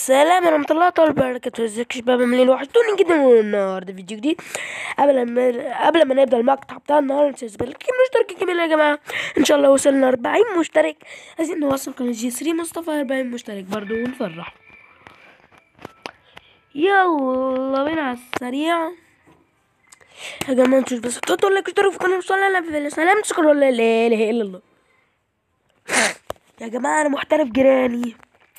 السلام ورحمة الله تعالى وبركاته ازيك يا شباب عاملين وحشتوني جدا النهارده فيديو جديد قبل ما قبل ما نبدا المقطع بتاع النهارده متنساش كم مشترك كمان يا جماعة ان شاء الله وصلنا 40 مشترك عايزين نوصل قناة جي 3 مصطفى 40 مشترك برضو ونفرح يلا بينا على السريع يا جماعة انتوا بس تحطوا لايك واشتركوا في القناة وصلنا في السلام شكرا لا اله الا الله يا جماعة انا محترف جيراني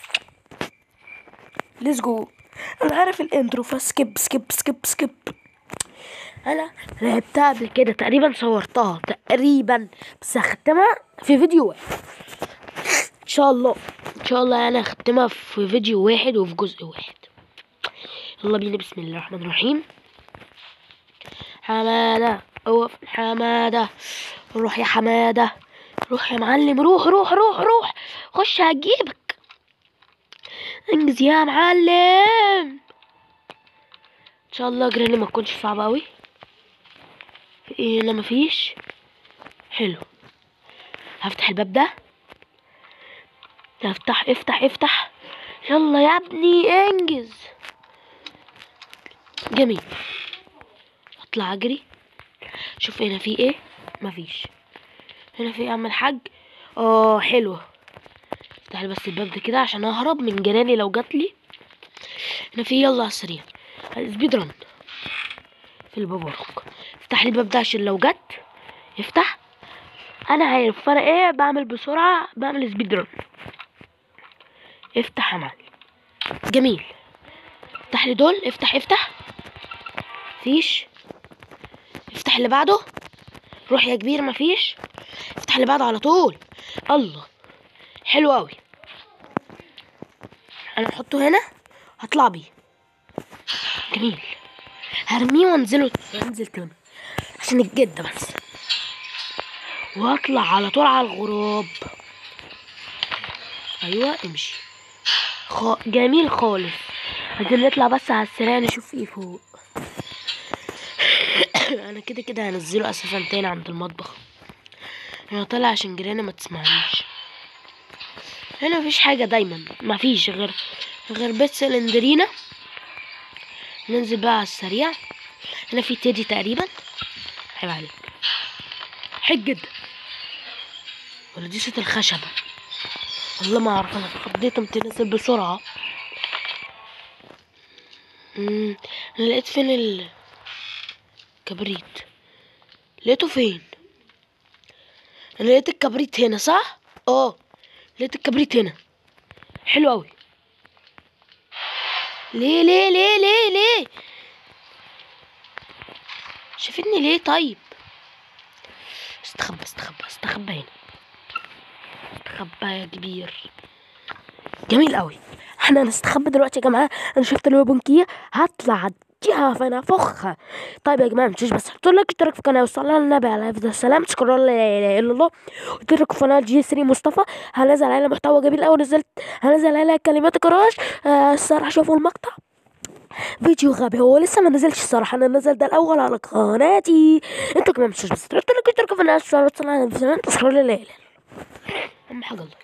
ليتس جو انا عارف الانترو فسكيب سكيب سكيب سكيب انا لعبتها قبل كده تقريبا صورتها تقريبا بس هختمها في فيديو واحد ان شاء الله ان شاء الله انا هختمها في فيديو واحد وفي جزء واحد يلا بينا بسم الله الرحمن الرحيم حمادة اوقف حمادة روح يا حمادة روح يا معلم روح روح روح روح خش هجيبك انجز يا معلم ان شاء الله جراني ما تكونش صعبة اوي في ايه هنا مفيش حلو هفتح الباب ده افتح افتح افتح يلا يا ابني انجز جميل اطلع اجري شوف هنا في ايه مفيش هنا في ايه يا عم الحاج اه حلوه افتح لي بس الباب ده كده عشان اهرب من جيراني لو جات لي هنا في يلا على السريع سبيد ران في الباب وراك افتح لي الباب ده عشان لو جت يفتح انا عارف فرق ايه بعمل بسرعه بعمل سبيد ران افتح يا معلم جميل افتح لي دول افتح افتح فيش افتح اللي بعده روح يا كبير مفيش افتح اللي بعده على طول الله حلو قوي انا احطه هنا هطلع بيه جميل هرميه وانزله وانزل تاني عشان الجد بس واطلع على طول على الغراب ايوه امشي خ... جميل خالص عايزين نطلع بس على السريع نشوف ايه فوق انا كده كده هنزله اساسا تاني عند المطبخ انا طالع عشان جيراني ما تسمعنيش هنا مفيش حاجة دايما مفيش غير غير بيت سلندرينا ننزل بقى على السريع هنا في تيدي تقريبا عيب عليك حج جدا ولا دي صوت الخشبة والله ما اعرف انا اتخضيت قمت نازل بسرعة مم. انا لقيت فين الكبريت لقيته فين انا لقيت الكبريت هنا صح اه لقيت الكبريت هنا حلو قوي ليه ليه ليه ليه ليه شافتني ليه طيب استخبى استخبى استخبى هنا استخبى يا كبير جميل قوي احنا هنستخبى دلوقتي يا جماعه انا شفت الوبنكيه هطلع اديها فانا فخها طيب يا جماعه مش بس حطوا لك اشترك في القناه وصلى على النبي عليه افضل السلام شكرا لا اله الا الله اشتركوا في قناه جي 3 مصطفى هنزل عليها محتوى جميل قوي نزلت هنزل عليها كلمات كراش آه الصراحه شوفوا المقطع فيديو غبي هو لسه ما نزلش الصراحه انا نزل ده الاول على قناتي انتوا كمان مش بس حطوا لك اشتركوا في القناه وصلى على النبي عليه شكرا لا اله الا الله اهم حاجه الله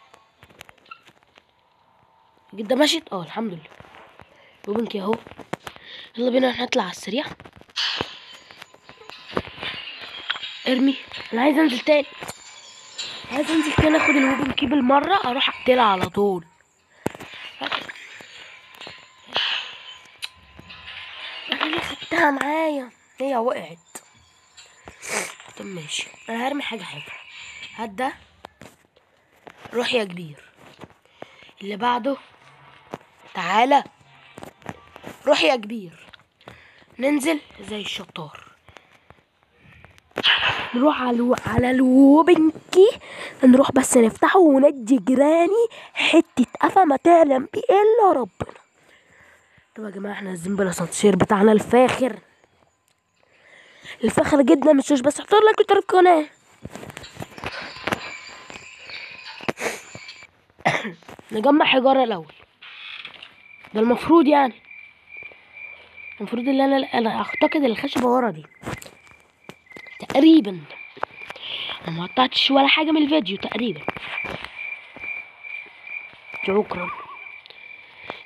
جدا مشيت اه الحمد لله وبنكي اهو يلا بينا نطلع على السريع ارمي انا عايز انزل تاني عايز انزل تاني اخد الوبن كي بالمرة اروح اقتلها على طول انا ليه خدتها معايا هي وقعت طب ماشي انا هرمي حاجة حاجة هات ده روح يا كبير اللي بعده تعالى روح يا كبير ننزل زي الشطار نروح على الو... على الوبنكي نروح بس نفتحه وندي جيراني حتة قفا ما تعلم بيه الا ربنا طب يا جماعة احنا نازلين بالاسانسير بتاعنا الفاخر الفاخر جدا مش بس احطوا لك اشترك في القناة نجمع حجارة الأول ده المفروض يعني المفروض ان انا انا اعتقد الخشبة ورا دي تقريبا انا ما قطعتش ولا حاجة من الفيديو تقريبا شكرا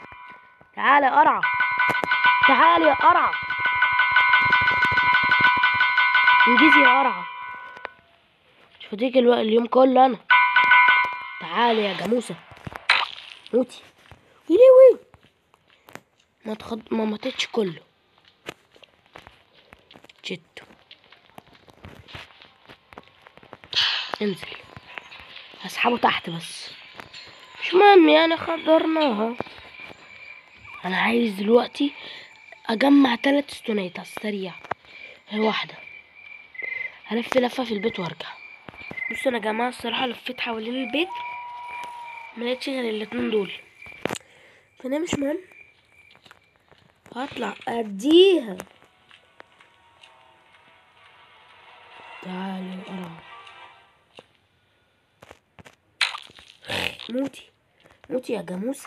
تعالى يا قرعة تعالى يا قرعة انجزي يا قرعة مش فاضيك الوقت اليوم كله انا تعالى يا جاموسة موتي ويلي ما تخد... ما ماتتش كله جد انزل هسحبه تحت بس مش مهم يعني خدرناها انا عايز دلوقتي اجمع تلات ستونات على السريع هي واحدة هلف لفة في البيت وارجع بص انا يا جماعة الصراحة لفيت حوالين البيت ملقتش غير الاتنين دول فانا مش مهم هطلع اديها تعالي يا قرع موتي موتي يا جاموسة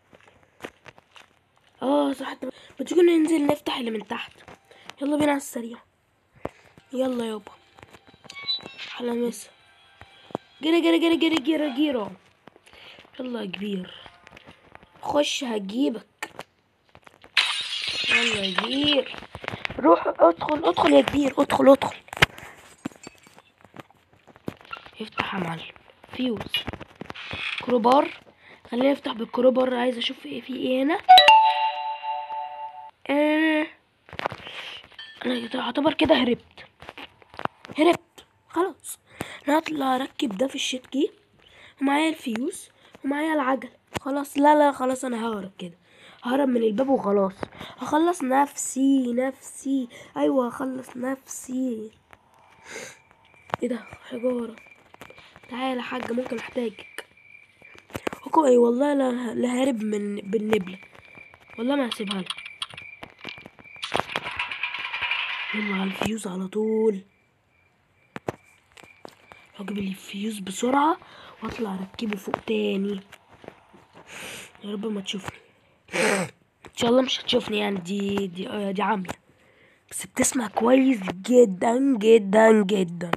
اه صح طب ما تيجي ننزل نفتح اللي من تحت يلا بينا على السريع يلا يابا على مسا جري جري جري جري جري جري يلا يا كبير خش هجيبك يلا يا كبير روح ادخل ادخل يا كبير ادخل ادخل افتح يا معلم فيوز كروبار خلينا نفتح بالكروبار عايز اشوف ايه في ايه هنا آه. انا كده اعتبر كده هربت هربت خلاص انا هطلع اركب ده في الشيت كي ومعايا الفيوز ومعايا العجل خلاص لا لا خلاص انا ههرب كده ههرب من الباب وخلاص هخلص نفسي نفسي ايوه هخلص نفسي ايه ده حجاره تعالى يا حاجه ممكن احتاجك اي والله لا لا هارب من بالنبله والله ما هسيبها لك يلا على الفيوز على طول هجيب الفيوز بسرعة واطلع اركبه فوق تاني يا رب ما تشوفني ان شاء الله مش هتشوفني يعني دي دي آه دي عامية بس بتسمع كويس جدا جدا جدا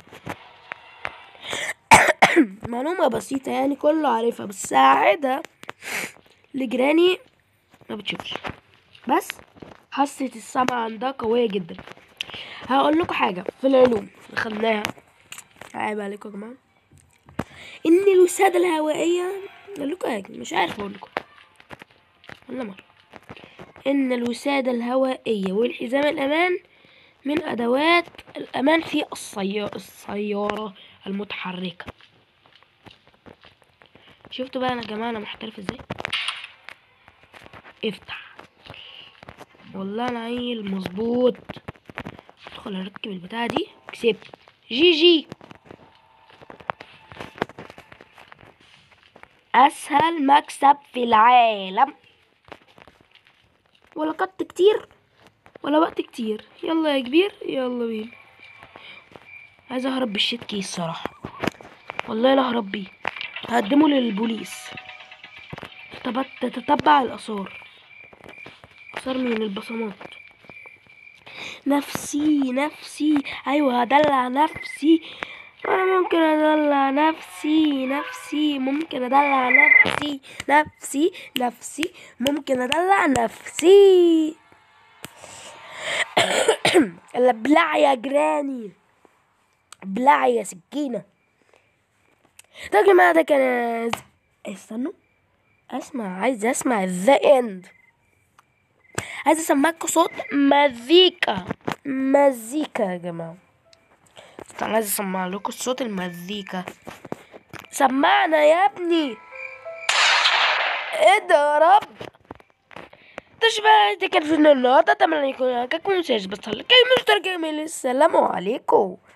معلومة بسيطة يعني كله عارفها بس ساعدها لجيراني ما بتشوفش بس حاسة السمع عندها قوية جدا هقول لكم حاجة في العلوم اللي خدناها عيب عليكم يا جماعة إن الوسادة الهوائية أقول لكم حاجة مش عارف أقول لكم ولا مرة إن الوسادة الهوائية والحزام الأمان من أدوات الأمان في السيارة, السيارة المتحركة شفتوا بقى أنا يا جماعة أنا محترف إزاي افتح والله أنا عيل مظبوط ادخل اركب البتاعة دي كسبت جي جي اسهل مكسب في العالم ولا قط كتير ولا وقت كتير يلا يا كبير يلا بينا عايز اهرب بالشيت كيس الصراحة والله لا اهرب بيه هقدمه للبوليس تتبع الاثار اثار من البصمات نفسي نفسي ايوه هدلع نفسي انا ممكن ادلع نفسي نفسي ممكن ادلع نفسي نفسي نفسي ممكن ادلع نفسي بلع يا جراني بلع يا سكينة ده يا جماعة ده كان استنوا اسمع عايز اسمع ذا اند عايز اسمعكم صوت مزيكا مزيكا يا جماعه استنى عايز اسمع لكم صوت المزيكا سمعنا يا ابني ايه ده يا رب تشبه دي كانت في النهارده اتمنى يكون عجبكم متنساش بس كلمة مشتركة جميل السلام عليكم